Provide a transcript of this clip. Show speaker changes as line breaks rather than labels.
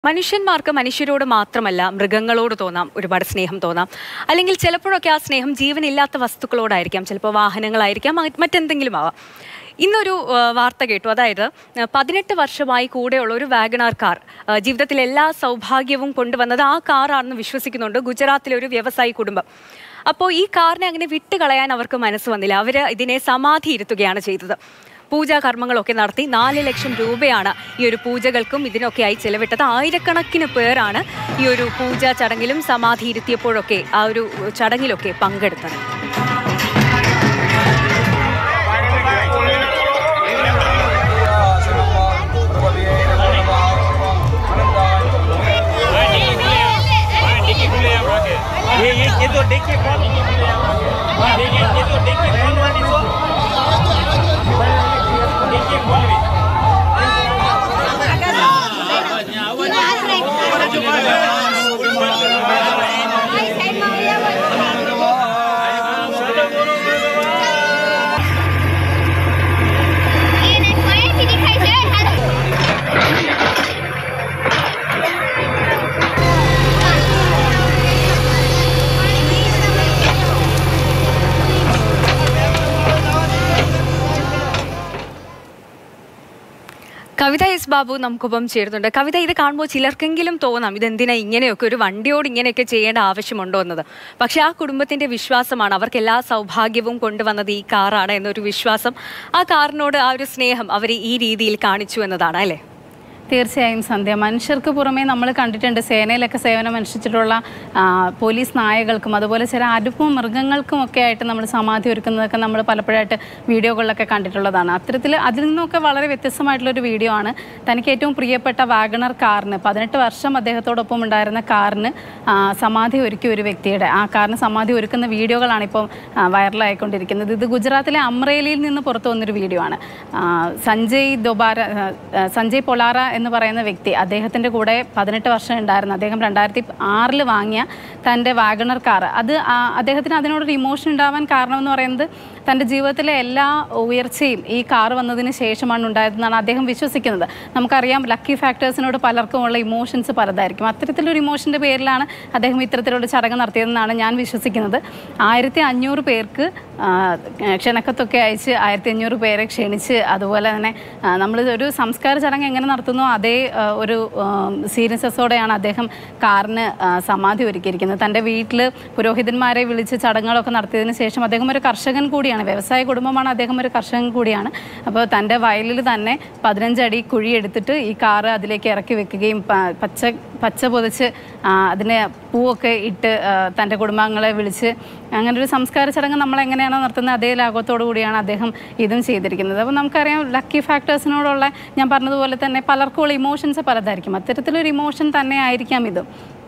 മനുഷ്യന്മാർക്ക് മനുഷ്യരോട് മാത്രമല്ല മൃഗങ്ങളോട് തോന്നാം ഒരുപാട് സ്നേഹം തോന്നാം അല്ലെങ്കിൽ ചിലപ്പോഴൊക്കെ ആ സ്നേഹം ജീവനില്ലാത്ത വസ്തുക്കളോടായിരിക്കാം ചിലപ്പോൾ വാഹനങ്ങളായിരിക്കാം മ- മറ്റെന്തെങ്കിലും ആവാം ഇന്നൊരു ആ, വാർത്ത കേട്ടു അതായത് ആ, പതിനെട്ട് വർഷമായി കൂടെയുള്ള ഒരു വാഗണാർ കാർ ആ, ജീവിതത്തിൽ എല്ലാ സൗഭാഗ്യവും കൊണ്ടുവന്നത് ആ കാറാണെന്ന് വിശ്വസിക്കുന്നുണ്ട് ഗുജറാത്തിലെ ഒരു വ്യവസായി കുടുംബം അപ്പോൾ ഈ കാറിനെ അങ്ങനെ വിട്ടുകളയാൻ അവർക്ക് മനസ്സ് വന്നില്ല അവർ ഇതിനെ സമാധി ഇരുത്തുകയാണ് ചെയ്തത് പൂജാ കർമ്മങ്ങളൊക്കെ നടത്തി നാല് ലക്ഷം രൂപയാണ് ഈ ഒരു പൂജകൾക്കും ഇതിനൊക്കെയായി ചെലവിട്ടത് ആയിരക്കണക്കിന് പേരാണ് ഈ ഒരു പൂജാ ചടങ്ങിലും സമാധി ഇരുത്തിയപ്പോഴൊക്കെ ആ ഒരു ചടങ്ങിലൊക്കെ പങ്കെടുത്തത്
ये ये ये तो देखिए कौन हाँ, देखिए ये तो देखिए कौन वाली तो देखिए कौन भी
दिखाई दे
കവിത എസ് ബാബു നമുക്കൊപ്പം ചേരുന്നുണ്ട് കവിത ഇത് കാണുമ്പോൾ ചിലർക്കെങ്കിലും തോന്നാം ഇതെന്തിനാ ഇങ്ങനെയൊക്കെ ഒരു വണ്ടിയോട് ഇങ്ങനെയൊക്കെ ചെയ്യേണ്ട ആവശ്യമുണ്ടോ എന്നത് പക്ഷെ ആ കുടുംബത്തിന്റെ വിശ്വാസമാണ് അവർക്ക് എല്ലാ സൗഭാഗ്യവും കൊണ്ടുവന്നത് ഈ കാറാണ് എന്നൊരു വിശ്വാസം ആ കാറിനോട് ആ ഒരു സ്നേഹം അവർ ഈ രീതിയിൽ കാണിച്ചു എന്നതാണ് അല്ലേ
തീർച്ചയായും സന്ധ്യ മനുഷ്യർക്ക് പുറമേ നമ്മൾ കണ്ടിട്ടുണ്ട് സേനയിലൊക്കെ സേവനം അനുഷ്ഠിച്ചിട്ടുള്ള ആ, പോലീസ് നായകൾക്കും അതുപോലെ ചില അടുപ്പും മൃഗങ്ങൾക്കും ഒക്കെ ആയിട്ട് നമ്മൾ സമാധി ഒരുക്കുന്നതൊക്കെ നമ്മൾ പലപ്പോഴായിട്ട് വീഡിയോകളിലൊക്കെ കണ്ടിട്ടുള്ളതാണ് അത്തരത്തിൽ അതിൽ നിന്നൊക്കെ വളരെ വ്യത്യസ്തമായിട്ടുള്ളൊരു വീഡിയോ ആണ് തനിക്ക് ഏറ്റവും പ്രിയപ്പെട്ട വാഗണർ കാറിന് പതിനെട്ട് വർഷം അദ്ദേഹത്തോടൊപ്പം ഉണ്ടായിരുന്ന കാറിന് ആ, സമാധി ഒരുക്കിയ ഒരു വ്യക്തിയുടെ ആ കാറിന് സമാധി ഒരുക്കുന്ന വീഡിയോകളാണ് ഇപ്പോൾ ആ, വൈറലായിക്കൊണ്ടിരിക്കുന്നത് ഇത് ഗുജറാത്തിലെ അമ്രേലിയിൽ നിന്ന് പുറത്തു വന്നൊരു വീഡിയോ ആണ് ആ, സഞ്ജയ് ദൊബാര ആ, ആ, സഞ്ജയ് പൊളാറ എന്ന് പറയുന്ന വ്യക്തി അദ്ദേഹത്തിൻ്റെ കൂടെ പതിനെട്ട് വർഷം ഉണ്ടായിരുന്നു അദ്ദേഹം രണ്ടായിരത്തി ആറിൽ വാങ്ങിയ തൻ്റെ വാഗണർ കാർ അത് ആ, അദ്ദേഹത്തിന് അതിനോടൊരു ഇമോഷൻ ഉണ്ടാവാൻ കാരണം എന്ന് പറയുന്നത് തൻ്റെ ജീവിതത്തിലെ എല്ലാ ഉയർച്ചയും ഈ കാർ വന്നതിന് ശേഷമാണ് ഉണ്ടായതെന്നാണ് അദ്ദേഹം വിശ്വസിക്കുന്നത് നമുക്കറിയാം ലക്കി ഫാക്ടേഴ്സിനോട് പലർക്കും ഉള്ള ഇമോഷൻസ് പലതായിരിക്കും അത്തരത്തിലൊരു ഇമോഷൻ്റെ പേരിലാണ് അദ്ദേഹം ഇത്തരത്തിലുള്ള ചടങ്ങ് നടത്തിയതെന്നാണ് ഞാൻ വിശ്വസിക്കുന്നത് ആയിരത്തി അഞ്ഞൂറ് പേർക്ക് ആ, ക്ഷണക്കത്തൊക്കെ അയച്ച് ആയിരത്തി അഞ്ഞൂറ് പേരെ ക്ഷണിച്ച് അതുപോലെ തന്നെ നമ്മൾ ഒരു സംസ്കാര ചടങ്ങ് എങ്ങനെ നടത്തുന്നു അതേ ആ, ഒരു സീരിയസോടെയാണ് അദ്ദേഹം കാറിന് ആ, സമാധി ഒരുക്കിയിരിക്കുന്നത് തൻ്റെ വീട്ടിൽ പുരോഹിതന്മാരെ വിളിച്ച് ചടങ്ങുകളൊക്കെ നടത്തിയതിന് ശേഷം അദ്ദേഹം ഒരു കർഷകൻ കൂടിയാണ് വ്യവസായ കുടുംബമാണ് അദ്ദേഹം ഒരു കർഷകൻ കൂടിയാണ് അപ്പോൾ തൻ്റെ വയലിൽ തന്നെ പതിനഞ്ചടി കുഴിയെടുത്തിട്ട് ഈ കാറ് അതിലേക്ക് ഇറക്കി വെക്കുകയും പ- പച്ച പച്ച പൊതിച്ച് ആ, അതിന് പൂവൊക്കെ ഇട്ട് ആ, തൻ്റെ കുടുംബാംഗങ്ങളെ വിളിച്ച് അങ്ങനെ ഒരു സംസ്കാര ചടങ്ങ് നമ്മൾ എങ്ങനെയാണോ നടത്തുന്നത് അതേ ലാഘവത്തോടു കൂടിയാണ് അദ്ദേഹം ഇതും ചെയ്തിരിക്കുന്നത് അപ്പോൾ നമുക്കറിയാം ലക്കി ഫാക്ടേഴ്സിനോടുള്ള ഞാൻ പറഞ്ഞതുപോലെ തന്നെ പലർക്കുമുള്ള ഇമോഷൻസ് പലതായിരിക്കും അത്തരത്തിലൊരു ഇമോഷൻ തന്നെ ആയിരിക്കാം ഇതും